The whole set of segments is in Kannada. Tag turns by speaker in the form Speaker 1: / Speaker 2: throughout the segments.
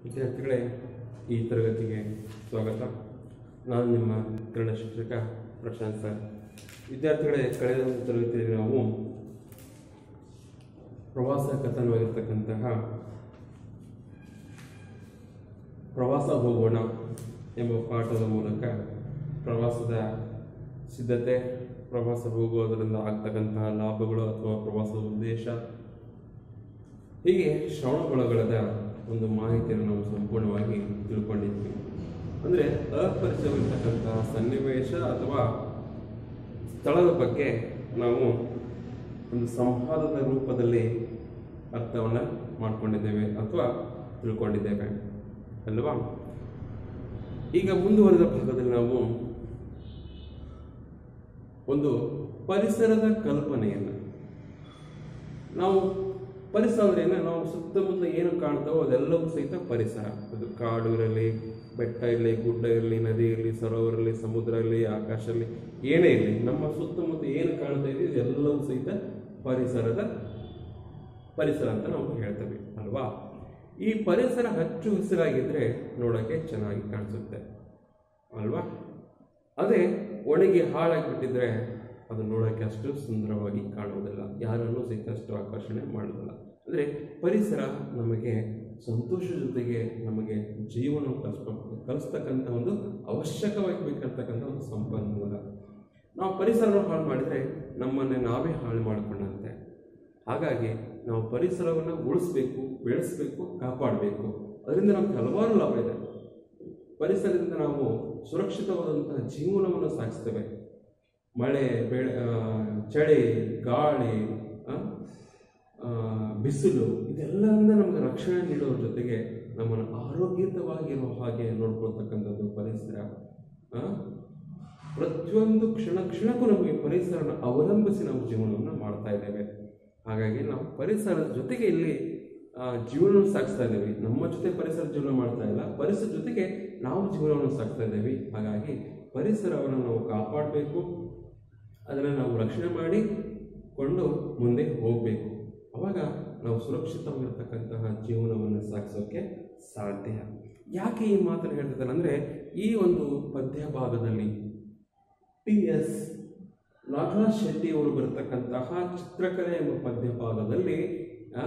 Speaker 1: ವಿದ್ಯಾರ್ಥಿಗಳೇ ಈ ತರಗತಿಗೆ ಸ್ವಾಗತ ನಾನು ನಿಮ್ಮ ಕನ್ನಡ ಶಿಕ್ಷಕ ಪ್ರಶಾಂತ್ ಸರ್ ವಿದ್ಯಾರ್ಥಿಗಳೇ ಕಳೆದ ಒಂದು ತರಗತಿಯಲ್ಲಿ ನಾವು ಪ್ರವಾಸ ಕಥನವಾಗಿರ್ತಕ್ಕಂತಹ ಪ್ರವಾಸ ಹೋಗೋಣ ಎಂಬ ಪಾಠದ ಮೂಲಕ ಪ್ರವಾಸದ ಸಿದ್ಧತೆ ಪ್ರವಾಸ ಹೋಗೋದರಿಂದ ಆಗ್ತಕ್ಕಂತಹ ಲಾಭಗಳು ಅಥವಾ ಪ್ರವಾಸದ ಉದ್ದೇಶ ಹೀಗೆ ಶ್ರವಣಗೊಳಗಳದ ಒಂದು ಮಾಹಿತಿಯನ್ನು ನಾವು ಸಂಪೂರ್ಣವಾಗಿ ತಿಳ್ಕೊಂಡಿದ್ವಿ ಅಂದರೆ ಅಪರಿಚಯವಿರ್ತಕ್ಕಂತಹ ಸನ್ನಿವೇಶ ಅಥವಾ ಸ್ಥಳದ ಬಗ್ಗೆ ನಾವು ಒಂದು ಸಂವಾದದ ರೂಪದಲ್ಲಿ ಅರ್ಥವನ್ನು ಮಾಡಿಕೊಂಡಿದ್ದೇವೆ ಅಥವಾ ತಿಳ್ಕೊಂಡಿದ್ದೇವೆ ಅಲ್ವಾ ಈಗ ಮುಂದುವರೆದ ಭಾಗದಲ್ಲಿ ನಾವು ಒಂದು ಪರಿಸರದ ಕಲ್ಪನೆಯನ್ನು ನಾವು ಪರಿಸರ ಅಂದ್ರೆ ಏನು? ನಾವು ಸುತ್ತಮುತ್ತ ಏನು ಕಾಣ್ತಾವೋ ಅದೆಲ್ಲವೂ ಸಹಿತ ಪರಿಸರ ಅದು ಕಾಡು ಇರಲಿ ಬೆಟ್ಟ ಇರಲಿ ಗುಡ್ಡ ಇರಲಿ ನದಿ ಇರಲಿ ಸರೋವರ ಇರಲಿ ಸಮುದ್ರ ಇರಲಿ ಆಕಾಶ ಇರಲಿ ಏನೇ ಇರಲಿ ನಮ್ಮ ಸುತ್ತಮುತ್ತ ಏನು ಕಾಣ್ತಾ ಇದೆಯೋ ಇದೆಲ್ಲವೂ ಸಹಿತ ಪರಿಸರದ ಪರಿಸರ ಅಂತ ನಾವು ಹೇಳ್ತೇವೆ ಅಲ್ವಾ ಈ ಪರಿಸರ ಹಚ್ಚು ಹಸಿರಾಗಿದ್ರೆ ನೋಡೋಕ್ಕೆ ಚೆನ್ನಾಗಿ ಕಾಣಿಸುತ್ತೆ ಅಲ್ವಾ ಅದೇ ಒಣಗಿ ಹಾಳಾಗಿಬಿಟ್ಟಿದ್ರೆ ಅದು ನೋಡೋಕ್ಕೆ ಅಷ್ಟು ಸುಂದರವಾಗಿ ಕಾಣುವುದಿಲ್ಲ ಯಾರನ್ನೂ ಸಹಿತ ಅಷ್ಟು ಆಕರ್ಷಣೆ ಮಾಡೋದಿಲ್ಲ ಅಂದರೆ ಪರಿಸರ ನಮಗೆ ಸಂತೋಷ ಜೊತೆಗೆ ನಮಗೆ ಜೀವನ ಕಲಿಸ್ಕೊ ಕಲಿಸ್ತಕ್ಕಂಥ ಒಂದು ಅವಶ್ಯಕವಾಗಿ ಬೇಕಿರ್ತಕ್ಕಂಥ ಒಂದು ಸಂಪನ್ಮೂಲ ನಾವು ಪರಿಸರವನ್ನು ಹಾಳು ಮಾಡಿದರೆ ನಮ್ಮನ್ನೇ ನಾವೇ ಹಾಳು ಮಾಡಿಕೊಂಡಂತೆ ಹಾಗಾಗಿ ನಾವು ಪರಿಸರವನ್ನು ಉಳಿಸ್ಬೇಕು ಬೆಳೆಸಬೇಕು ಕಾಪಾಡಬೇಕು ಅದರಿಂದ ನಮ್ಗೆ ಹಲವಾರು ಲಾಭ ಇದೆ ಪರಿಸರದಿಂದ ನಾವು ಸುರಕ್ಷಿತವಾದಂತಹ ಜೀವನವನ್ನು ಸಾಗಿಸ್ತೇವೆ ಮಳೆ ಬೆಳೆ ಆ, ಚಳಿ ಗಾಳಿ ಆ, ಆ, ಬಿಸಿಲು ಇದೆಲ್ಲದಿಂದ ನಮಗೆ ರಕ್ಷಣೆ ನೀಡೋದ್ರ ಜೊತೆಗೆ ನಮ್ಮನ್ನು ಆರೋಗ್ಯಯುತವಾಗಿರೋ ಹಾಗೆ ನೋಡ್ಕೊಳ್ತಕ್ಕಂಥದ್ದು ಪರಿಸರ ಆ, ಪ್ರತಿಯೊಂದು ಕ್ಷಣ ಕ್ಷಣಕ್ಕೂ ನಮಗೆ ಪರಿಸರನ ಅವಲಂಬಿಸಿ ನಾವು ಜೀವನವನ್ನು ಮಾಡ್ತಾ ಇದ್ದೇವೆ ಹಾಗಾಗಿ ನಾವು ಪರಿಸರದ ಜೊತೆಗೆ ಇಲ್ಲಿ ಆ, ಜೀವನವನ್ನು ಸಾಗಿಸ್ತಾ ಇದ್ದೇವೆ ನಮ್ಮ ಜೊತೆ ಪರಿಸರ ಜೀವನ ಮಾಡ್ತಾ ಇಲ್ಲ ಪರಿಸರ ಜೊತೆಗೆ ನಾವು ಜೀವನವನ್ನು ಸಾಗಿಸ್ತಾ ಇದ್ದೇವೆ ಹಾಗಾಗಿ ಪರಿಸರವನ್ನು ನಾವು ಕಾಪಾಡಬೇಕು ಅದನ್ನು ನಾವು ರಕ್ಷಣೆ ಮಾಡಿಕೊಂಡು ಮುಂದೆ ಹೋಗಬೇಕು ಅವಾಗ ನಾವು ಸುರಕ್ಷಿತವಾಗಿರ್ತಕ್ಕಂತಹ ಜೀವನವನ್ನು ಸಾಗಿಸೋಕ್ಕೆ ಸಾಧ್ಯ ಯಾಕೆ ಈ ಮಾತನ್ನು ಹೇಳ್ತಿದ್ದಾನೆ ಅಂದರೆ ಈ ಒಂದು ಪದ್ಯ ಭಾಗದಲ್ಲಿ ಟಿ ಎಸ್ ನಾಗರಾಜ್ ಶೆಟ್ಟಿ ಅವರು ಬರತಕ್ಕಂತಹ ಚಿತ್ರಕಲೆ ಎಂಬ ಪದ್ಯ ಭಾಗದಲ್ಲಿ ಆ,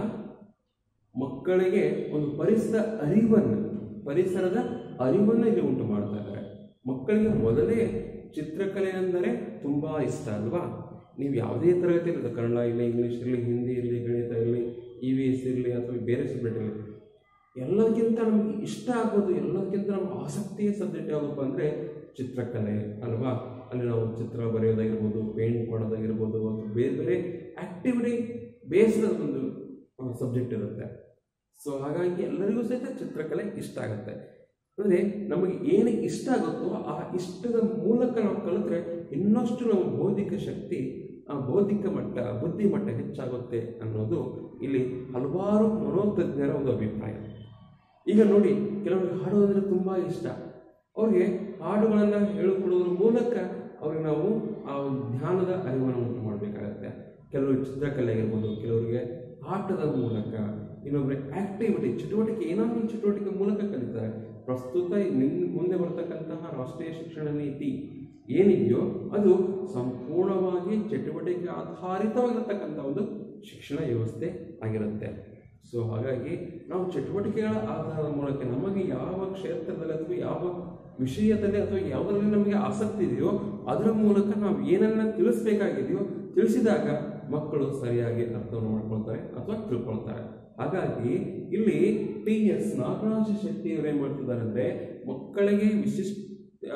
Speaker 1: ಮಕ್ಕಳಿಗೆ ಒಂದು ಪರಿಸರ ಅರಿವನ್ನು ಪರಿಸರದ ಅರಿವನ್ನು ಇಲ್ಲಿ ಉಂಟು ಮಾಡ್ತಾ ಇದ್ದಾರೆ ಮಕ್ಕಳಿಗೆ ಮೊದಲೇ ಚಿತ್ರಕಲೆ ಅಂದರೆ ತುಂಬ ಇಷ್ಟ ಅಲ್ವಾ ನೀವು ಯಾವುದೇ ತರಗತಿ ಇರೋದು ಕನ್ನಡ ಇರಲಿ ಇಂಗ್ಲೀಷ್ ಇರಲಿ ಹಿಂದಿ ಇರಲಿ ಗಣಿತ ಇರಲಿ ಇ ವಿ ಎಸ್ ಇರಲಿ ಅಥವಾ ಬೇರೆ ಸಬ್ಜೆಕ್ಟ್ ಇರಲಿ ಎಲ್ಲದಕ್ಕಿಂತ ನಮಗೆ ಇಷ್ಟ ಆಗೋದು ಎಲ್ಲದಕ್ಕಿಂತ ನಮ್ಗೆ ಆಸಕ್ತಿಯ ಸಬ್ಜೆಕ್ಟ್ ಯಾವುದಪ್ಪ ಅಂದರೆ ಚಿತ್ರಕಲೆ ಅಲ್ವಾ ಅಲ್ಲಿ ನಾವು ಚಿತ್ರ ಬರೆಯೋದಾಗಿರ್ಬೋದು ಪೇಂಟ್ ಮಾಡೋದಾಗಿರ್ಬೋದು ಅಥವಾ ಬೇರೆ ಬೇರೆ ಆ್ಯಕ್ಟಿವಿಟಿ ಬೇಸ್ಡ್ ಒಂದು ಸಬ್ಜೆಕ್ಟ್ ಇರುತ್ತೆ ಸೊ ಹಾಗಾಗಿ ಎಲ್ಲರಿಗೂ ಸಹಿತ ಚಿತ್ರಕಲೆ ಇಷ್ಟ ಆಗುತ್ತೆ ಅಂದರೆ ನಮಗೆ ಏನು ಇಷ್ಟ ಆಗುತ್ತೋ ಆ ಇಷ್ಟದ ಮೂಲಕ ನಾವು ಕಲಿತ್ರೆ ಇನ್ನಷ್ಟು ನಮ್ಮ ಬೌದ್ಧಿಕ ಶಕ್ತಿ ಆ ಬೌದ್ಧಿಕ ಮಟ್ಟ ಬುದ್ಧಿ ಮಟ್ಟ ಹೆಚ್ಚಾಗುತ್ತೆ ಅನ್ನೋದು ಇಲ್ಲಿ ಹಲವಾರು ಮನೋತಜ್ಞರ ಒಂದು ಅಭಿಪ್ರಾಯ ಈಗ ನೋಡಿ ಕೆಲವರಿಗೆ ಹಾಡೋದಂದ್ರೆ ತುಂಬ ಇಷ್ಟ ಅವ್ರಿಗೆ ಹಾಡುಗಳನ್ನು ಹೇಳಿಕೊಡೋದ್ರ ಮೂಲಕ ಅವ್ರಿಗೆ ನಾವು ಆ ಒಂದು ಧ್ಯಾನದ ಅರಿವನ್ನು ಉಂಟು ಮಾಡಬೇಕಾಗತ್ತೆ ಕೆಲವರು ಚಿತ್ರಕಲೆ ಆಗಿರ್ಬೋದು ಕೆಲವರಿಗೆ ಆಟದ ಮೂಲಕ ಇನ್ನೊಬ್ಬರಿಗೆ ಆಕ್ಟಿವಿಟಿ ಚಟುವಟಿಕೆ ಏನಾದರೂ ಒಂದು ಚಟುವಟಿಕೆ ಮೂಲಕ ಕಲಿತಾರೆ ಪ್ರಸ್ತುತ ನಿನ್ ಮುಂದೆ ಬರ್ತಕ್ಕಂತಹ ರಾಷ್ಟ್ರೀಯ ಶಿಕ್ಷಣ ನೀತಿ ಏನಿದೆಯೋ ಅದು ಸಂಪೂರ್ಣವಾಗಿ ಚಟುವಟಿಕೆ ಆಧಾರಿತವಾಗಿರ್ತಕ್ಕಂಥ ಒಂದು ಶಿಕ್ಷಣ ವ್ಯವಸ್ಥೆ ಆಗಿರುತ್ತೆ ಸೊ ಹಾಗಾಗಿ ನಾವು ಚಟುವಟಿಕೆಗಳ ಆಧಾರದ ಮೂಲಕ ನಮಗೆ ಯಾವ ಕ್ಷೇತ್ರದಲ್ಲಿ ಅಥವಾ ಯಾವ ವಿಷಯದಲ್ಲಿ ಅಥವಾ ಯಾವುದರಲ್ಲಿ ನಮಗೆ ಆಸಕ್ತಿ ಇದೆಯೋ ಅದರ ಮೂಲಕ ನಾವು ಏನನ್ನ ತಿಳಿಸ್ಬೇಕಾಗಿದೆಯೋ ತಿಳಿಸಿದಾಗ ಮಕ್ಕಳು ಸರಿಯಾಗಿ ಅರ್ಥವನ್ನು ಮಾಡ್ಕೊಳ್ತಾರೆ ಅಥವಾ ತಿಳ್ಕೊಳ್ತಾರೆ ಹಾಗಾಗಿ ಇಲ್ಲಿ ಟಿ ಎಸ್ ನಾಗರಾಜ ಶೆಟ್ಟಿ ಅವರು ಏನು ಮಾಡ್ತಿದ್ದಾರೆ ಅಂದರೆ ಮಕ್ಕಳಿಗೆ ವಿಶಿಷ್ಟ ಆ,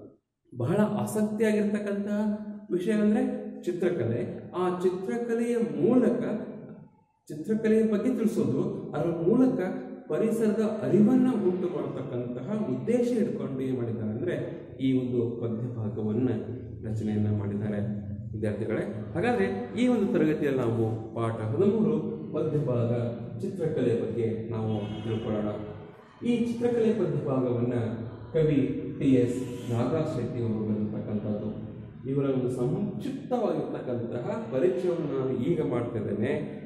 Speaker 1: ಬಹಳ ಆಸಕ್ತಿಯಾಗಿರ್ತಕ್ಕಂತಹ ವಿಷಯ ಅಂದರೆ ಚಿತ್ರಕಲೆ ಆ ಚಿತ್ರಕಲೆಯ ಮೂಲಕ ಚಿತ್ರಕಲೆಯ ಬಗ್ಗೆ ತಿಳಿಸೋದು ಅದರ ಮೂಲಕ ಪರಿಸರದ ಅರಿವನ್ನು ಉಂಟು ಮಾಡತಕ್ಕಂತಹ ಉದ್ದೇಶ ಇಟ್ಕೊಂಡು ಏನು ಮಾಡಿದ್ದಾರೆ ಅಂದರೆ ಈ ಒಂದು ಪದ್ಯ ಭಾಗವನ್ನು ರಚನೆಯನ್ನು ಮಾಡಿದ್ದಾರೆ ವಿದ್ಯಾರ್ಥಿಗಳೇ ಹಾಗಾದರೆ ಈ ಒಂದು ತರಗತಿಯಲ್ಲಿ ನಾವು ಪಾಠ ಹದಿಮೂರು ಪದ್ಯ ಭಾಗ ಚಿತ್ರಕಲೆ ಬಗ್ಗೆ ನಾವು ತಿಳ್ಕೊಳ್ಳೋಣ ಈ ಚಿತ್ರಕಲೆ ಪದ್ಯ ಭಾಗವನ್ನು ಕವಿ ಟಿ ಎಸ್ ನಾಗರಾಜ್ ಶೆಟ್ಟಿ ಅವರು ಬರೆದಿರ್ತಕ್ಕಂಥದ್ದು ಇವರ ಒಂದು ಸಂಕ್ಷಿಪ್ತವಾಗಿರ್ತಕ್ಕಂತಹ ಪರಿಚಯವನ್ನು ನಾನು ಈಗ ಮಾಡ್ತಿದ್ದೇನೆ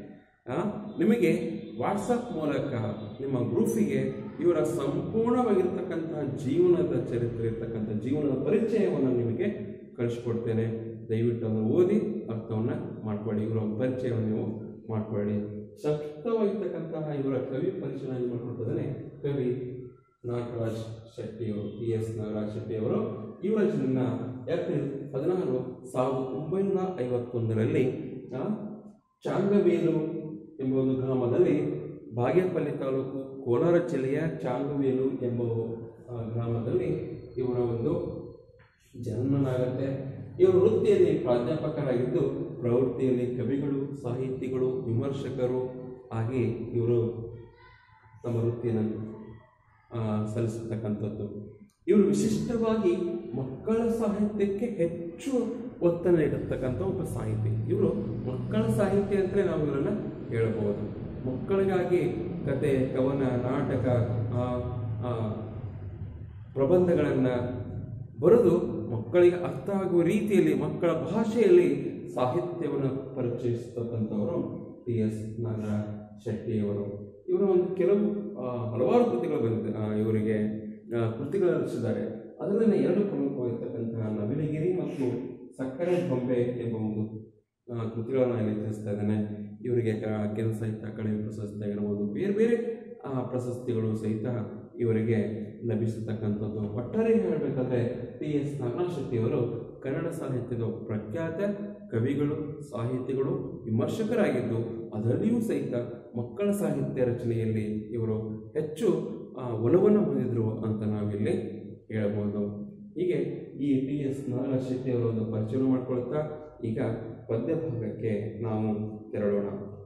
Speaker 1: ಆ, ನಿಮಗೆ ವಾಟ್ಸಪ್ ಮೂಲಕ ನಿಮ್ಮ ಗ್ರೂಪಿಗೆ ಇವರ ಸಂಪೂರ್ಣವಾಗಿರ್ತಕ್ಕಂತಹ ಜೀವನದ ಚರಿತ್ರೆ ಇರ್ತಕ್ಕಂಥ ಜೀವನದ ಪರಿಚಯವನ್ನು ನಿಮಗೆ ಕಳಿಸ್ಕೊಡ್ತೇನೆ ದಯವಿಟ್ಟು ಅದನ್ನು ಓದಿ ಅರ್ಥವನ್ನು ಮಾಡ್ಕೊಳ್ಳಿ ಇವರ ಒಂದು ಪರಿಚಯವನ್ನು ನೀವು ಮಾಡ್ಕೊಳ್ಳಿ ಸಂಕ್ಷಿಪ್ತವಾಗಿರ್ತಕ್ಕಂತಹ ಇವರ ಕವಿ ಪರಿಚಯ ಮಾಡಿಕೊಡ್ತದೇ ಕವಿ ನಾಗರಾಜ್ ಶೆಟ್ಟಿಯವರು ಪಿ ಎಸ್ ನಾಗರಾಜ್ ಶೆಟ್ಟಿಯವರು ಇವರ ಜನ್ಮ ಏಪ್ರಿಲ್ ಹದಿನಾರು ಸಾವಿರದ ಒಂಬೈನೂರ ಐವತ್ತೊಂದರಲ್ಲಿ ಆ, ಚಾಂಗವೇಲು ಎಂಬ ಒಂದು ಗ್ರಾಮದಲ್ಲಿ ಬಾಗೇಪಲ್ಲಿ ತಾಲೂಕು ಕೋಲಾರ ಜಿಲ್ಲೆಯ ಚಾಂಗವೇಲು ಎಂಬ ಆ, ಗ್ರಾಮದಲ್ಲಿ ಇವರ ಒಂದು ಜನ್ಮನಾಗತ್ತೆ ಇವರು ವೃತ್ತಿಯಲ್ಲಿ ಪ್ರಾಧ್ಯಾಪಕರಾಗಿದ್ದು ಪ್ರವೃತ್ತಿಯಲ್ಲಿ ಕವಿಗಳು ಸಾಹಿತಿಗಳು ವಿಮರ್ಶಕರು ಆಗಿ ಇವರು ತಮ್ಮ ವೃತ್ತಿಯನ್ನು ಆ, ಸಲ್ಲಿಸತಕ್ಕಂಥದ್ದು ಇವರು ವಿಶಿಷ್ಟವಾಗಿ ಮಕ್ಕಳ ಸಾಹಿತ್ಯಕ್ಕೆ ಹೆಚ್ಚು ಒತ್ತನ್ನು ನೀಡತಕ್ಕಂಥ ಒಬ್ಬ ಸಾಹಿತಿ ಇವರು ಮಕ್ಕಳ ಸಾಹಿತ್ಯ ಅಂತಲೇ ನಾವು ಇವರನ್ನು ಹೇಳಬಹುದು ಮಕ್ಕಳಿಗಾಗಿ ಕತೆ ಕವನ ನಾಟಕ ಆ, ಆ, ಪ್ರಬಂಧಗಳನ್ನು ಬರೆದು ಮಕ್ಕಳಿಗೆ ಅರ್ಥ ಆಗುವ ರೀತಿಯಲ್ಲಿ ಮಕ್ಕಳ ಭಾಷೆಯಲ್ಲಿ ಸಾಹಿತ್ಯವನ್ನು ಪರಿಚಯಿಸತಕ್ಕಂಥವರು ಟಿ ಎಸ್ ನಾಗರಾಜ್ ಶೆಟ್ಟಿಯವರು ಇವರ ಒಂದು ಕೆಲವು ಆ, ಹಲವಾರು ಕೃತಿಗಳು ಬಂದಿದೆ ಆ, ಇವರಿಗೆ ಆ, ಕೃತಿಗಳು ರಚಿಸಿದ್ದಾರೆ ಅದರಲ್ಲಿ ಎರಡು ಪ್ರಮುಖವಾಗಿರ್ತಕ್ಕಂತಹ ನವಿಲಗಿರಿ ಮತ್ತು ಸಕ್ಕರೆ ಬೊಂಬೆ ಎಂಬ ಒಂದು ಆ, ಕೃತಿಗಳನ್ನು ಇಲ್ಲಿ ತಿಳಿಸ್ತಾ ಇದ್ದೇನೆ ಇವರಿಗೆ ಕ- ಕೇಂದ್ರ ಸಾಹಿತ್ಯ ಅಕಾಡೆಮಿ ಪ್ರಶಸ್ತಿ ಆಗಿರ್ಬೋದು ಬೇರೆ ಬೇರೆ ಆ, ಪ್ರಶಸ್ತಿಗಳು ಸಹಿತ ಇವರಿಗೆ ಲಭಿಸತಕ್ಕಂಥದ್ದು ಒಟ್ಟಾರೆ ಹೇಳಬೇಕಾದ್ರೆ ಟಿ ಎಸ್ ನಾಗನಾಥ್ ಶೆಟ್ಟಿಯವರು ಕನ್ನಡ ಸಾಹಿತ್ಯದ ಪ್ರಖ್ಯಾತ ಕವಿಗಳು ಸಾಹಿತಿಗಳು ವಿಮರ್ಶಕರಾಗಿದ್ದು ಅದರಲ್ಲಿಯೂ ಸಹಿತ ಮಕ್ಕಳ ಸಾಹಿತ್ಯ ರಚನೆಯಲ್ಲಿ ಇವರು ಹೆಚ್ಚು ಆ, ಒಲವನ್ನು ಹೊಂದಿದ್ರು ಅಂತ ನಾವಿಲ್ಲಿ ಹೇಳಬಹುದು ಹೀಗೆ ಈ ಟಿ ಎಸ್ ನಾಗರಾಜ್ ಶೆಟ್ಟಿಯವರ ಒಂದು ಪರಿಚಯ ಮಾಡಿಕೊಳ್ತಾ ಈಗ ಪದ್ಯ ಭಾಗಕ್ಕೆ ನಾವು ತೆರಳೋಣ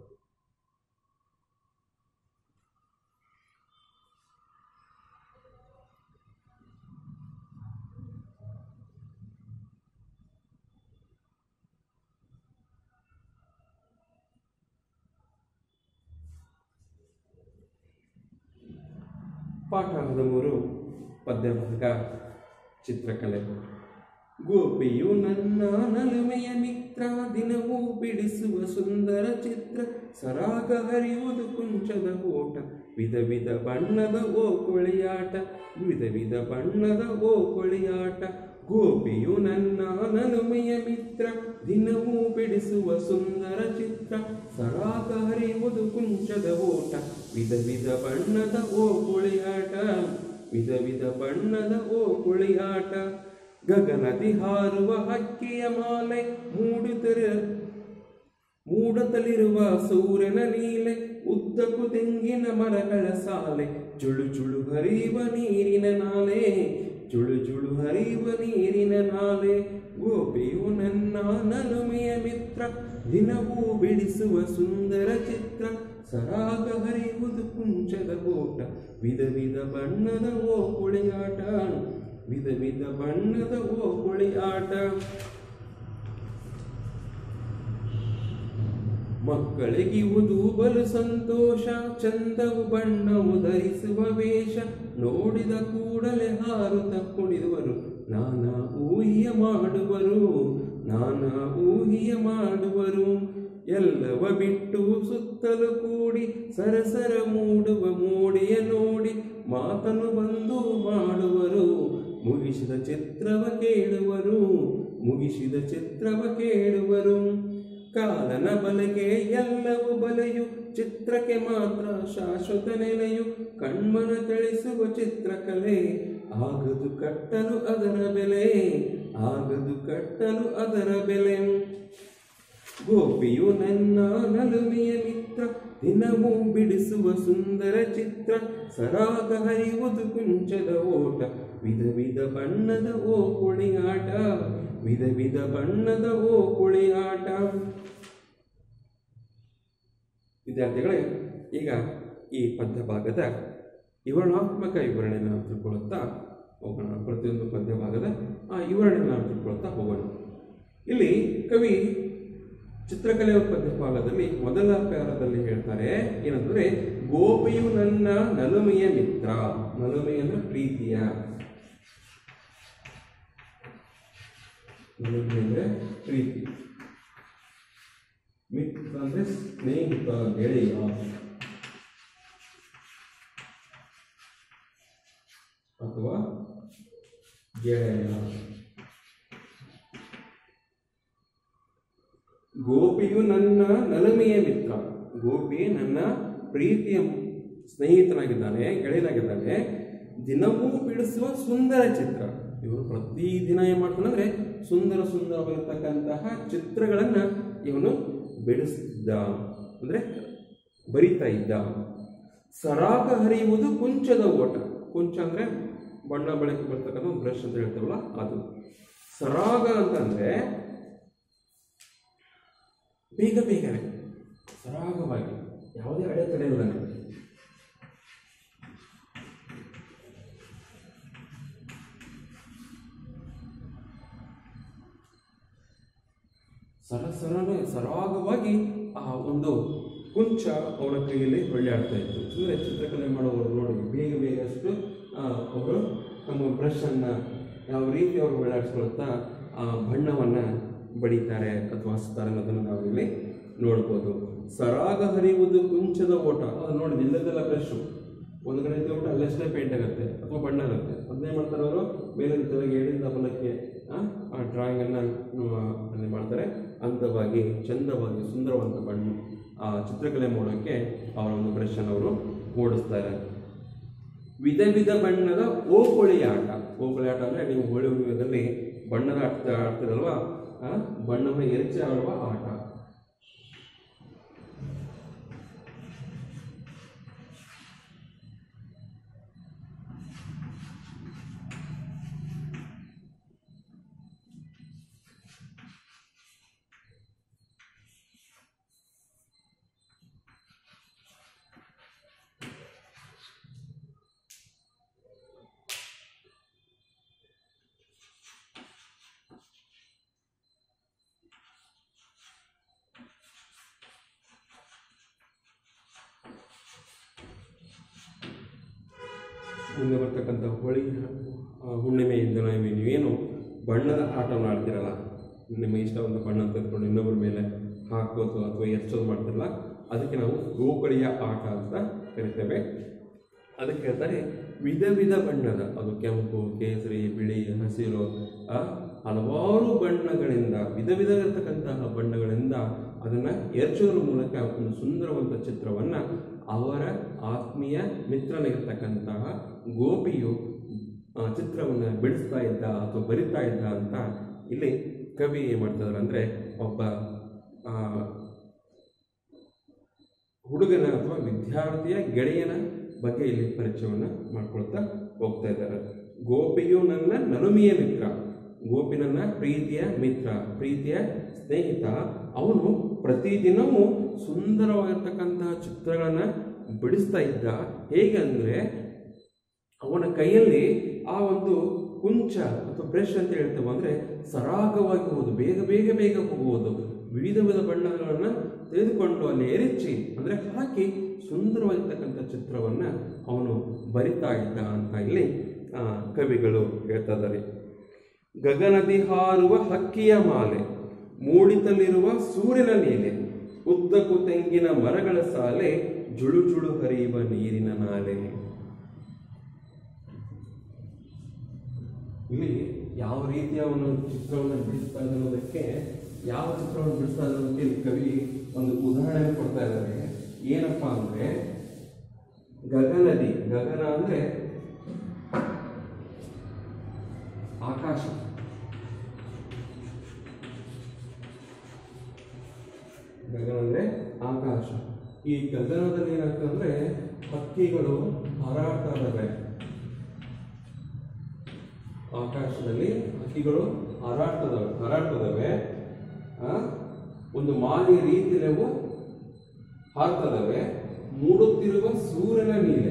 Speaker 1: ಪಾಠ ಹದಿಮೂರು ಪದ್ಯ ಭಾಗ ಚಿತ್ರಕಲೆ ಗೋಪಿಯು ನನ್ನ ನಲುಮೆಯ ಮಿತ್ರ ದಿನವೂ ಬಿಡಿಸುವ ಸುಂದರ ಚಿತ್ರ ಸರಾಗ ಹರಿಯುವುದು ಕುಂಚದ ಓಟ ವಿಧ ವಿಧ ಬಣ್ಣದ ಓ ಕೊಳಿಯಾಟ ವಿಧ ವಿಧ ಬಣ್ಣದ ಓ ಕೊಳಿಯಾಟ ಗೋಪಿಯು ನನ್ನ ನಲುಮೆಯ ಮಿತ್ರ ದಿನವೂ ಬಿಡಿಸುವ ಸುಂದರ ಚಿತ್ರ ಸರಾಗ ಹರಿಯುವುದು ಕುಂಚದ ಓಟ ವಿಧ ವಿಧ ಬಣ್ಣದ ಓ ಕುಳಿಯಾಟ ವಿಧ ವಿಧ ಬಣ್ಣದ ಓ ಕುಳಿಯಾಟ ಗಗನದಿ ಹಾರುವ ಹಕ್ಕಿಯ ಮಾಲೆ ಮೂಡುತ್ತಿರ ಮೂಡತಲಿರುವ ಸೂರ್ಯನ ನೀಲೆ ಉದ್ದಕ್ಕೂ ತೆಂಗಿನ ಮರಗಳ ಸಾಲೆ ಜುಳು ಜುಳು ಹರಿಯುವ ನೀರಿನ ನಾಲೆ ಜುಳು ಜುಳು ಹರಿಯುವ ನೀರಿನ ನಾಲೆ ಗೋಪಿಯು ನನ್ನ ನಲುಮೆಯ ಮಿತ್ರ ದಿನವೂ ಬಿಡಿಸುವ ಸುಂದರ ಚಿತ್ರ ಸರಾಗ ಹರಿಯುವುದು ಕುಂಚದ ಓಟ ವಿಧ ವಿಧ ಬಣ್ಣದ ಓ ಕುಳಿಯಾಟ ವಿಧ ವಿಧ ಬಣ್ಣದ ಓ ಕುಳಿಯಾಟ ಮಕ್ಕಳಿಗಿವುದು ಬಲು ಸಂತೋಷ ಚಂದವು ಬಣ್ಣವು ಧರಿಸುವ ವೇಷ ನೋಡಿದ ಕೂಡಲೇ ಹಾರುತ್ತ ಕುಣಿದುವರು ನಾನಾ ಊಹಿಯ ಮಾಡುವರು ನಾನಾ ಊಹಿಯ ಮಾಡುವರು ಎಲ್ಲವ ಬಿಟ್ಟು ಸುತ್ತಲೂ ಕೂಡಿ ಸರಸರ ಮೂಡುವ ಮೋಡಿಯ ನೋಡಿ ಮಾತನು ಬಂದು ಮಾಡುವರು ಮುಗಿಸಿದ ಚಿತ್ರವ ಕೇಳುವರು ಮುಗಿಸಿದ ಚಿತ್ರವ ಕೇಳುವರು ಕಾಲನ ಬಲೆಗೆ ಎಲ್ಲವೂ ಬಲೆಯು ಚಿತ್ರಕ್ಕೆ ಮಾತ್ರ ಶಾಶ್ವತ ನೆಲೆಯು ಕಣ್ಮನ ತಿಳಿಸುವ ಚಿತ್ರಕಲೆ ಆಗದು ಕಟ್ಟಲು ಅದರ ಬೆಲೆ ಆಗದು ಕಟ್ಟಲು ಅದರ ಬೆಲೆ ಗೋಪಿಯು ನನ್ನ ನಲುಮೆಯ ಮಿತ್ರ ದಿನವೂ ಬಿಡಿಸುವ ಸುಂದರ ಚಿತ್ರ ಸರಾಗ ಹರಿಯುವುದು ಕುಂಚದ ಓಟ ವಿಧ ವಿಧ ಬಣ್ಣದ ಓ ಕುಳಿಯಾಟ ವಿಧ ವಿಧ ಬಣ್ಣದ ಓ ಕುಳಿಯಾಟ ವಿದ್ಯಾರ್ಥಿಗಳೇ ಈಗ ಈ ಪದ್ಯ ಭಾಗದ ವಿವರಣಾತ್ಮಕ ವಿವರಣೆಯನ್ನು ನಾವು ತಿಳ್ಕೊಳ್ಳುತ್ತಾ ಹೋಗೋಣ ಪ್ರತಿಯೊಂದು ಪದ್ಯ ಭಾಗದ ಆ ವಿವರಣೆಯನ್ನು ನಾವು ತಿಳ್ಕೊಳ್ತಾ ಹೋಗೋಣ ಇಲ್ಲಿ ಕವಿ ಚಿತ್ರಕಲೆಯ ಪದ್ಯ ಭಾಗದಲ್ಲಿ ಮೊದಲ ಪ್ಯಾರದಲ್ಲಿ ಹೇಳ್ತಾರೆ ಏನಂದ್ರೆ ಗೋಪಿಯು ನನ್ನ ನಲುಮೆಯ ಮಿತ್ರ ನಲುಮೆ ಅಂದ್ರೆ ಪ್ರೀತಿಯ ನಲುಮೆ ಅಂದ್ರೆ ಪ್ರೀತಿ ಮಿತ್ರ ಅಂದ್ರೆ ಸ್ನೇಹಿತ ಗೆಳೆಯ ಅಥವಾ ಗೆಳೆಯ ಗೋಪಿಯು ನನ್ನ ನಲಮೆಯ ಮಿತ್ರ ಗೋಪಿ ನನ್ನ ಪ್ರೀತಿಯ ಸ್ನೇಹಿತನಾಗಿದ್ದಾನೆ ಗೆಳೆಯನಾಗಿದ್ದಾನೆ ದಿನವೂ ಬಿಡಿಸುವ ಸುಂದರ ಚಿತ್ರ ಇವನು ಪ್ರತಿ ದಿನ ಏನ್ ಮಾಡ್ತಾನೆ ಅಂದ್ರೆ ಸುಂದರ ಸುಂದರವಾಗಿರ್ತಕ್ಕಂತಹ ಚಿತ್ರಗಳನ್ನ ಇವನು ಬಿಡಿಸ್ತಿದ್ದ ಅಂದ್ರೆ ಬರಿತಾ ಇದ್ದ ಸರಾಗ ಹರಿಯುವುದು ಕುಂಚದ ಓಟ ಕುಂಚ ಅಂದ್ರೆ ಬಣ್ಣ ಬಳಕೆ ಬರ್ತಕ್ಕಂಥ ಒಂದು ಬ್ರಷ್ ಅಂತ ಹೇಳ್ತೇವಲ್ಲ ಅದು ಸರಾಗ ಅಂತಂದ್ರೆ ಬೇಗ ಬೇಗನೆ ಸರಾಗವಾಗಿ ಯಾವುದೇ ಅಡೆತಡೆ ಇಲ್ಲ ಸರ ಸರನೆ ಸರಾಗವಾಗಿ ಆ ಒಂದು ಕುಂಚ ಅವನ ಕೈಯಲ್ಲಿ ಹೊಳ್ಳೆಯಾಡ್ತಾ ಇತ್ತು ಅಂದರೆ ಚಿತ್ರಕಲೆ ಮಾಡುವವರು ನೋಡಿ ಬೇಗ ಬೇಗ ಅಷ್ಟು ಆ, ಅವರು ತಮ್ಮ ಬ್ರಷನ್ನು ಯಾವ ರೀತಿ ಅವರು ಹೊಳ್ಳೆಯಾಡಿಸ್ಕೊಳ್ತಾ ಆ ಬಣ್ಣವನ್ನು ಬಡಿತಾರೆ ಅಥವಾ ಹಚ್ತಾರೆ ಅನ್ನೋದನ್ನು ನಾವು ಇಲ್ಲಿ ನೋಡ್ಬೋದು ಸರಾಗ ಹರಿಯುವುದು ಕುಂಚದ ಓಟ ಅದು ನೋಡಿ ಇಲ್ಲದೆಲ್ಲ ಬ್ರಷು ಒಂದು ಕಡೆ ಇದ್ಬಿಟ್ಟು ಅಲ್ಲಷ್ಟೇ ಪೇಂಟ್ ಆಗುತ್ತೆ ಅಥವಾ ಬಣ್ಣ ಆಗುತ್ತೆ ಅದನ್ನೇ ಮಾಡ್ತಾರೆ ಅವರು ಮೇಲಿಂದ ತೆಳಗೆ ಎಡಿಂದ ಬಲಕ್ಕೆ ಆ, ಆ ಡ್ರಾಯಿಂಗನ್ನು ಅಲ್ಲಿ ಮಾಡ್ತಾರೆ ಅಂತವಾಗಿ ಚಂದವಾಗಿ ಸುಂದರವಾದ ಬಣ್ಣ ಆ ಚಿತ್ರಕಲೆ ಮಾಡೋಕ್ಕೆ ಅವರ ಒಂದು ಬ್ರಷನ್ನು ಅವರು ಓಡಿಸ್ತಾರೆ ವಿಧ ವಿಧ ಬಣ್ಣದ ಓಕುಳಿ ಆಟ ಓಕುಳಿ ಆಟ ಅಂದರೆ ನೀವು ಹೋಳಿ ಹುಣ್ಣಿಮೆದಲ್ಲಿ ಬಣ್ಣದ ಆಟ ಆಡ್ತಿರಲ್ವಾ ಆ, ಬಣ್ಣವನ್ನು ಎರಚಿ ಆಡುವ ಆಟ ಮುಂದೆ ಬರ್ತಕ್ಕಂಥ ಹೋಳಿ ಆ, ಹುಣ್ಣಿಮೆಯಿಂದ ನಾವು ನೀವೇನು ಬಣ್ಣದ ಆಟವನ್ನು ಆಡ್ತಿರಲ್ಲ ನಿಮ್ಮ ಇಷ್ಟವಾದ ಬಣ್ಣ ತೆಗೆದುಕೊಂಡು ಇನ್ನೊಬ್ಬರ ಮೇಲೆ ಹಾಕೋದು ಅಥವಾ ಎಚ್ಚೋದು ಮಾಡ್ತಿರಲ್ಲ ಅದಕ್ಕೆ ನಾವು ಗೋಕುಳಿಯ ಆಟ ಅಂತ ಕರಿತೇವೆ ಅದಕ್ಕೆ ಹೇಳ್ತಾರೆ ವಿಧ ವಿಧ ಬಣ್ಣದ ಅದು ಕೆಂಪು ಕೇಸರಿ ಬಿಳಿ ಹಸಿರು ಆ, ಹಲವಾರು ಬಣ್ಣಗಳಿಂದ ವಿಧ ವಿಧ ಇರತಕ್ಕಂತಹ ಬಣ್ಣಗಳಿಂದ ಅದನ್ನು ಎರಚೋದ್ರ ಮೂಲಕ ಒಂದು ಸುಂದರವಂತ ಚಿತ್ರವನ್ನು ಅವರ ಆತ್ಮೀಯ ಮಿತ್ರನಿಗಿರ್ತಕ್ಕಂತಹ ಗೋಪಿಯು ಆ, ಚಿತ್ರವನ್ನು ಬಿಡಿಸ್ತಾ ಇದ್ದ ಅಥವಾ ಬರಿತಾ ಇದ್ದ ಅಂತ ಇಲ್ಲಿ ಕವಿ ಏನು ಮಾಡ್ತಿದ್ದಾರೆ ಅಂದರೆ ಒಬ್ಬ ಆ, ಹುಡುಗನ ಅಥವಾ ವಿದ್ಯಾರ್ಥಿಯ ಗೆಳೆಯನ ಬಗ್ಗೆ ಇಲ್ಲಿ ಪರಿಚಯವನ್ನು ಮಾಡ್ಕೊಳ್ತಾ ಹೋಗ್ತಾ ಇದ್ದಾರೆ ಗೋಪಿಯು ನನ್ನ ನಲುಮೆಯ ಮಿತ್ರ ಗೋಪಿ ನನ್ನ ಪ್ರೀತಿಯ ಮಿತ್ರ ಪ್ರೀತಿಯ ಸ್ನೇಹಿತ ಅವನು ಪ್ರತಿದಿನವೂ ಸುಂದರವಾಗಿರ್ತಕ್ಕಂತಹ ಚಿತ್ರಗಳನ್ನು ಬಿಡಿಸ್ತಾ ಇದ್ದ ಹೇಗೆ ಅಂದರೆ ಅವನ ಕೈಯಲ್ಲಿ ಆ ಒಂದು ಕುಂಚ ಅಥವಾ ಬ್ರಷ್ ಅಂತ ಹೇಳ್ತೇವೆ ಅಂದರೆ ಸರಾಗವಾಗಿ ಹೋಗುವುದು ಬೇಗ ಬೇಗ ಬೇಗ ಹೋಗುವುದು ವಿವಿಧ ವಿಧ ಬಣ್ಣಗಳನ್ನು ತೆಗೆದುಕೊಂಡು ಅಲ್ಲಿ ಎರಚಿ ಅಂದರೆ ಹಾಕಿ ಸುಂದರವಾಗಿರ್ತಕ್ಕಂಥ ಚಿತ್ರವನ್ನು ಅವನು ಬರಿತಾ ಇದ್ದ ಅಂತ ಇಲ್ಲಿ ಆ, ಕವಿಗಳು ಹೇಳ್ತಾ ಇದ್ದಾರೆ ಗಗನದಿ ಹಾರುವ ಹಕ್ಕಿಯ ಮಾಲೆ ಮೂಡಿತಲ್ಲಿರುವ ಸೂರ್ಯನ ನೀಲೆ ಉದ್ದಕ್ಕೂ ತೆಂಗಿನ ಮರಗಳ ಸಾಲೆ ಜುಳು ಜುಳು ಹರಿಯುವ ನೀರಿನ ನಾಲೆ ಇಲ್ಲಿ ಯಾವ ರೀತಿಯ ಒಂದು ಚಿತ್ರವನ್ನು ಬಿಡಿಸ್ತಾ ಇದೆ ಅನ್ನೋದಕ್ಕೆ ಯಾವ ಚಿತ್ರವನ್ನು ಬಿಡಿಸ್ತಾ ಇದೆ ಅನ್ನೋದಕ್ಕೆ ಇಲ್ಲಿ ಕವಿ ಒಂದು ಉದಾಹರಣೆ ಕೊಡ್ತಾ ಇದ್ದಾರೆ ಏನಪ್ಪಾ ಅಂದ್ರೆ ಗಗನದಿ ಗಗನ ಅಂದ್ರೆ ಆಕಾಶ ಗಗನ ಅಂದ್ರೆ ಆಕಾಶ ಈ ಗಗನದಲ್ಲಿ ಏನಾಗ್ತದೆ ಅಂದ್ರೆ ಹಕ್ಕಿಗಳು ಹಾರಾಡ್ತಾ ಇದ್ದಾವೆ ಆಕಾಶದಲ್ಲಿ ಹಕ್ಕಿಗಳು ಹಾರಾಡ್ತದವೆ ಹಾರಾಡ್ತದವೆ ಆ, ಒಂದು ಮಾಲಿ ರೀತಿಯಲ್ಲಿ ಅವು ಹಾರ್ತದವೆ ಮೂಡುತ್ತಿರುವ ಸೂರ್ಯನ ನೀಲೆ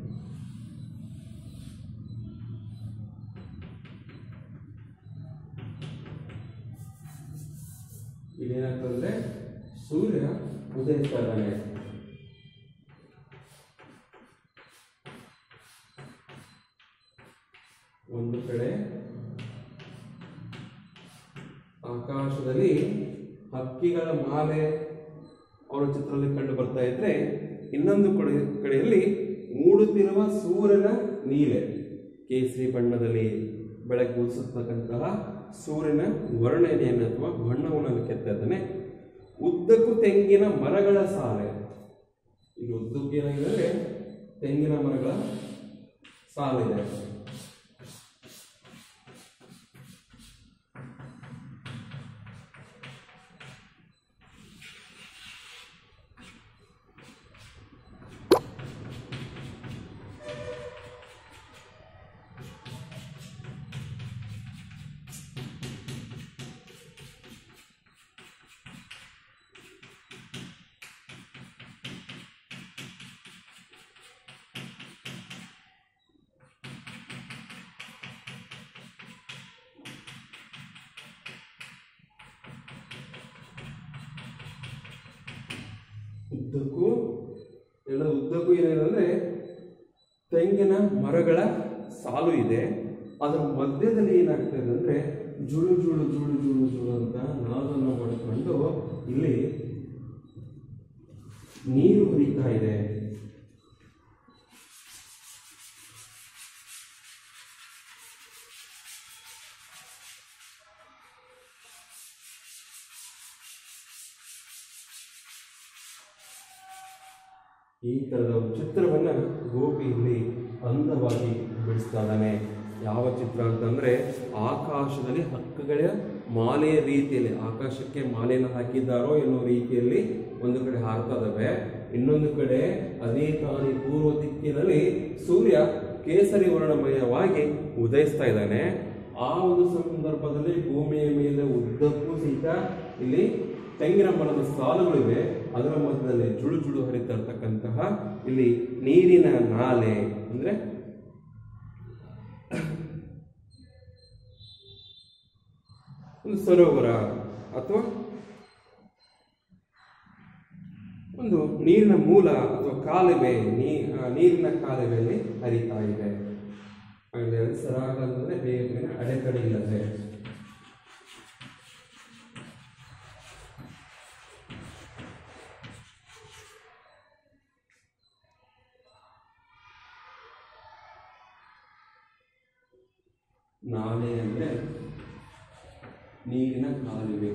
Speaker 1: ಇದೇನಾಗ್ತದೆ ಸೂರ್ಯ ಉದಯಿಸ್ತಾ ಇದ್ದಾನೆ ಒಂದು ಕಡೆ ಆಕಾಶದಲ್ಲಿ ಹಕ್ಕಿಗಳ ಮಾಲೆ ಅವರ ಚಿತ್ರದಲ್ಲಿ ಕಂಡು ಬರ್ತಾ ಇದ್ರೆ ಇನ್ನೊಂದು ಕಡೆ ಕಡೆಯಲ್ಲಿ ಮೂಡುತ್ತಿರುವ ಸೂರ್ಯನ ನೀಲೆ ಕೇಸರಿ ಬಣ್ಣದಲ್ಲಿ ಬೆಳಗುತ್ತಿರ್ತಕ್ಕಂತಹ ಸೂರ್ಯನ ವರ್ಣನೆಯನ್ನು ಅಥವಾ ಬಣ್ಣವನ್ನು ಕೆತ್ತಾ ಇದ್ದಾನೆ ಉದ್ದಕ್ಕೂ ತೆಂಗಿನ ಮರಗಳ ಸಾಲೆ ಈಗ ಉದ್ದಕ್ಕೂ ಏನಾಗಿದೆ ಅಂದ್ರೆ ತೆಂಗಿನ ಮರಗಳ ಸಾಲಿದೆ ಉದ್ದಕ್ಕೂ ಎಲ್ಲ ಉದ್ದಕ್ಕೂ ಏನಿದೆ ಅಂದ್ರೆ ತೆಂಗಿನ ಮರಗಳ ಸಾಲು ಇದೆ ಅದರ ಮಧ್ಯದಲ್ಲಿ ಏನಾಗ್ತಾ ಇದೆ ಅಂದ್ರೆ ಜುಳು ಜುಳು ಜುಳು ಜುಳು ಜುಳು ಅಂತ ನಾದನ್ನು ಮಾಡಿಕೊಂಡು ಇಲ್ಲಿ ನೀರು ಹರಿತಾ ಇದೆ ಈ ತರದ ಒಂದು ಚಿತ್ರವನ್ನ ಗೋಪಿ ಇಲ್ಲಿ ಅಂದವಾಗಿ ಬಿಡಿಸ್ತಾ ಇದ್ದಾನೆ ಯಾವ ಚಿತ್ರ ಅಂತಂದ್ರೆ ಆಕಾಶದಲ್ಲಿ ಹಕ್ಕಗಳ ಮಾಲೆಯ ರೀತಿಯಲ್ಲಿ ಆಕಾಶಕ್ಕೆ ಮಾಲೆಯನ್ನು ಹಾಕಿದ್ದಾರೋ ಎನ್ನುವ ರೀತಿಯಲ್ಲಿ ಒಂದು ಕಡೆ ಹಾರ್ತಾ ಇದಾವೆ ಇನ್ನೊಂದು ಕಡೆ ಅದೇ ತಾನಿ ಪೂರ್ವ ದಿಕ್ಕಿನಲ್ಲಿ ಸೂರ್ಯ ಕೇಸರಿ ವರ್ಣಮಯವಾಗಿ ಉದಯಿಸ್ತಾ ಇದ್ದಾನೆ ಆ ಒಂದು ಸಂದರ್ಭದಲ್ಲಿ ಭೂಮಿಯ ಮೇಲೆ ಉದ್ದಕ್ಕೂ ಸಹಿತ ಇಲ್ಲಿ ತೆಂಗಿನ ಮರದ ಸಾಲುಗಳಿವೆ ಅದರ ಮಧ್ಯದಲ್ಲಿ ಜುಳು ಜುಳು ಹರಿತಾ ಇರ್ತಕ್ಕಂತಹ ಇಲ್ಲಿ ನೀರಿನ ನಾಲೆ ಅಂದ್ರೆ ಒಂದು ಸರೋವರ ಅಥವಾ ಒಂದು ನೀರಿನ ಮೂಲ ಅಥವಾ ಕಾಲುವೆ ನೀ ಆ, ನೀರಿನ ಕಾಲುವೆಯಲ್ಲಿ ಹರಿತಾ ಇದೆ ಹಾಗೆ ಸರಾಗ ಅಂತಂದ್ರೆ ಬೇಗ ಅಡೆತಡೆ ಇಲ್ಲದೆ ನಾಲೆ ಅಂದ್ರೆ ನೀರಿನ ಕಾಲುವೆ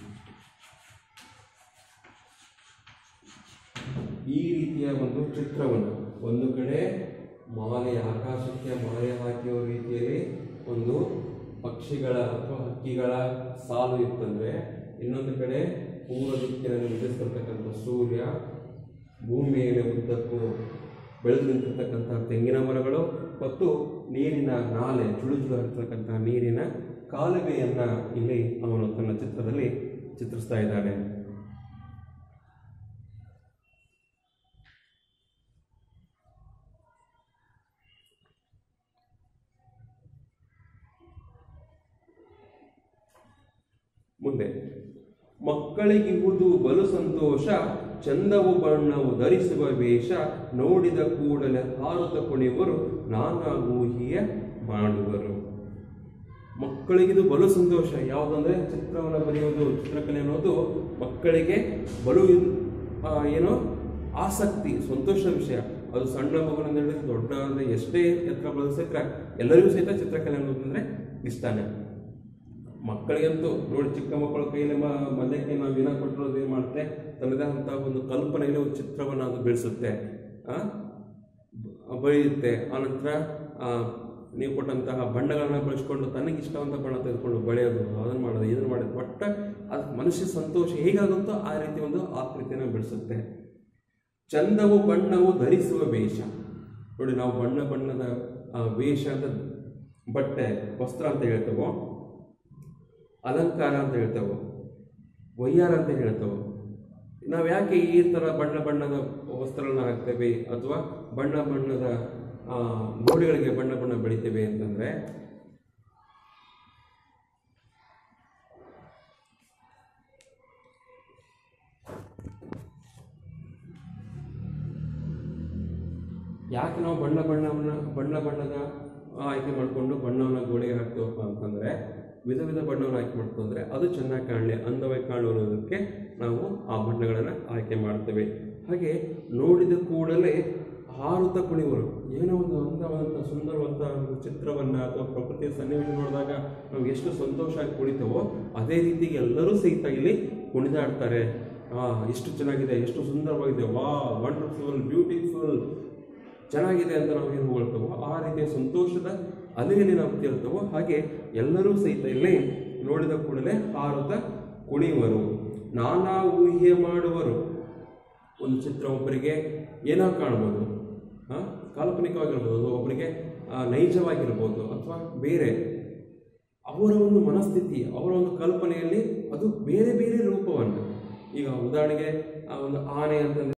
Speaker 1: ಈ ರೀತಿಯ ಒಂದು ಚಿತ್ರವನ್ನು ಒಂದು ಕಡೆ ಮಾಲೆ ಆಕಾಶಕ್ಕೆ ಮಾಲೆ ಹಾಕಿರೋ ರೀತಿಯಲ್ಲಿ ಒಂದು ಪಕ್ಷಿಗಳ ಅಥವಾ ಹಕ್ಕಿಗಳ ಸಾಲು ಇತ್ತಂದ್ರೆ ಇನ್ನೊಂದು ಕಡೆ ಪೂರ್ವ ದಿಕ್ಕಿನಲ್ಲಿ ಉದಿಸ್ತಿರ್ತಕ್ಕಂಥ ಸೂರ್ಯ ಭೂಮಿಯ ಉದ್ದಕ್ಕೂ ಬೆಳೆದು ನಿಂತಿರ್ತಕ್ಕಂಥ ತೆಂಗಿನ ಮರಗಳು ಮತ್ತು ನೀರಿನ ನಾಲೆ ಜುಳು ಜುಳು ಹರಿತಕ್ಕಂತಹ ನೀರಿನ ಕಾಲುವೆಯನ್ನ ಇಲ್ಲಿ ಅವನು ತನ್ನ ಚಿತ್ರದಲ್ಲಿ ಚಿತ್ರಿಸ್ತಾ ಇದ್ದಾನೆ ಮುಂದೆ ಮಕ್ಕಳಿಗಿಹುದು ಬಲು ಸಂತೋಷ ಚಂದವು ಬಣ್ಣವು ಧರಿಸುವ ವೇಷ ನೋಡಿದ ಕೂಡಲೇ ಹಾರುತ್ತ ಕುಣಿಯುವರು ನಾನಾ ಊಹಿಯ ಮಾಡುವರು ಮಕ್ಕಳಿಗಿದು ಬಲು ಸಂತೋಷ ಯಾವುದಂದ್ರೆ ಚಿತ್ರವನ್ನು ಬರೆಯುವುದು ಚಿತ್ರಕಲೆ ಅನ್ನೋದು ಮಕ್ಕಳಿಗೆ ಬಲು ಆ, ಏನೋ ಆಸಕ್ತಿ ಸಂತೋಷದ ವಿಷಯ ಅದು ಸಣ್ಣ ಮಗುವಿನಿಂದ ಹಿಡಿದು ದೊಡ್ಡ ಅಂದ್ರೆ ಎಷ್ಟೇ ಎತ್ತರ ಬೆಳೆದ ಸಹಿತ ಎಲ್ಲರಿಗೂ ಸಹಿತ ಚಿತ್ರಕಲೆ ಅನ್ನೋದಂದ್ರೆ ಇಷ್ಟನೇ ಮಕ್ಕಳಿಗಂತೂ ನೋಡಿ ಚಿಕ್ಕ ಮಕ್ಕಳ ಕೈಯಲ್ಲಿ ಮ- ಮಲ್ಯಕ್ಕೆ ನಾವು ಏನ ಕೊಟ್ಟಿರೋದು ಏನು ಮಾಡುತ್ತೆ ತನ್ನದೇ ಒಂದು ಕಲ್ಪನೆಯಲ್ಲಿ ಒಂದು ಚಿತ್ರವನ್ನು ಅದು ಬೆಳೆಸುತ್ತೆ ಆ? ಬ- ಬರೆಯುತ್ತೆ ಆನಂತರ ಆ, ನೀವು ಕೊಟ್ಟಂತಹ ಬಣ್ಣಗಳನ್ನ ಬಳಸ್ಕೊಂಡು ತನಗೆ ಇಷ್ಟವಂತ ಬಣ್ಣ ತೆಗೆದುಕೊಂಡು ಬಳೆಯೋದು ಅದನ್ನು ಮಾಡೋದು ಇದನ್ನು ಮಾಡೋದು ಒಟ್ಟ ಅದು ಮನುಷ್ಯ ಸಂತೋಷ ಹೇಗಾಗುತ್ತೋ ಆ ರೀತಿ ಒಂದು ಆಕೃತಿಯನ್ನು ಬೆಳೆಸುತ್ತೆ ಚಂದವು ಬಣ್ಣವು ಧರಿಸುವ ವೇಷ ನೋಡಿ ನಾವು ಬಣ್ಣ ಬಣ್ಣದ ಆ, ವೇಷ ಅಂತ ಬಟ್ಟೆ ವಸ್ತ್ರ ಅಂತ ಹೇಳ್ತೇವೋ ಅಲಂಕಾರ ಅಂತ ಹೇಳ್ತೇವೋ ವಯ್ಯಾರ ಅಂತ ಹೇಳ್ತೇವೋ ನಾವು ಯಾಕೆ ಈ ಥರ ಬಣ್ಣ ಬಣ್ಣದ ವಸ್ತ್ರಗಳನ್ನ ಹಾಕ್ತೇವೆ ಅಥವಾ ಬಣ್ಣ ಬಣ್ಣದ ಆ, ಗೋಡೆಗಳಿಗೆ ಬಣ್ಣ ಬಣ್ಣ ಬೆಳಿತೇವೆ ಅಂತಂದ್ರೆ ಯಾಕೆ ನಾವು ಬಣ್ಣ ಬಣ್ಣವನ್ನ ಬಣ್ಣ ಬಣ್ಣದ ಆಯ್ಕೆ ಮಾಡಿಕೊಂಡು ಬಣ್ಣವನ್ನು ಗೋಡೆಗೆ ಹಾಕ್ತೇವಪ್ಪ ಅಂತಂದ್ರೆ ವಿಧ ವಿಧ ಬಣ್ಣವನ್ನು ಆಯ್ಕೆ ಮಾಡ್ಕೊಂಡ್ರೆ ಅದು ಚೆನ್ನಾಗಿ ಕಾಣಲಿ ಅಂದವಾಗಿ ಕಾಣುವುದಕ್ಕೆ ನಾವು ಆ ಬಣ್ಣಗಳನ್ನು ಆಯ್ಕೆ ಮಾಡ್ತೇವೆ ಹಾಗೆ ನೋಡಿದ ಕೂಡಲೇ ಹಾರುತ್ತ ಕುಣಿವರು ಏನೋ ಒಂದು ಅಂದವಾದಂಥ ಸುಂದರವಾದ ಒಂದು ಚಿತ್ರವನ್ನು ಅಥವಾ ಪ್ರಕೃತಿಯ ಸನ್ನಿವೇಶ ನೋಡಿದಾಗ ನಾವು ಎಷ್ಟು ಸಂತೋಷ ಆಗಿ ಕುಣಿತೇವೋ ಅದೇ ರೀತಿ ಎಲ್ಲರೂ ಸಹಿತ ಇಲ್ಲಿ ಕುಣಿದಾಡ್ತಾರೆ ಆ ಎಷ್ಟು ಚೆನ್ನಾಗಿದೆ ಎಷ್ಟು ಸುಂದರವಾಗಿದೆ ವಾ ವಂಡರ್ಫುಲ್ ಬ್ಯೂಟಿಫುಲ್ ಚೆನ್ನಾಗಿದೆ ಅಂತ ನಾವು ಏನು ಹೊಗಳ್ತೇವೋ ಆ ರೀತಿಯ ಸಂತೋಷದ ಅಲೆಯಲ್ಲಿ ನಾವು ತೇಲ್ತೇವೋ ಹಾಗೆ ಎಲ್ಲರೂ ಸಹಿತ ಇಲ್ಲಿ ನೋಡಿದ ಕೂಡಲೇ ಹಾರುತ್ತ ಕುಣಿಯುವರು ನಾನಾ ಊಹೆ ಮಾಡುವರು ಒಂದು ಚಿತ್ರ ಒಬ್ಬರಿಗೆ ಏನೋ ಕಾಣ್ಬೋದು ಆ, ಕಾಲ್ಪನಿಕವಾಗಿರ್ಬೋದು ಒಬ್ಬರಿಗೆ ಆ, ನೈಜವಾಗಿರ್ಬೋದು ಅಥವಾ ಬೇರೆ ಅವರ ಒಂದು ಮನಸ್ಥಿತಿ ಅವರ ಒಂದು ಕಲ್ಪನೆಯಲ್ಲಿ ಅದು ಬೇರೆ ಬೇರೆ ರೂಪವನ್ನು ಈಗ ಉದಾಹರಣೆಗೆ ಆ ಒಂದು ಆನೆ ಅಂತಂದ್ರೆ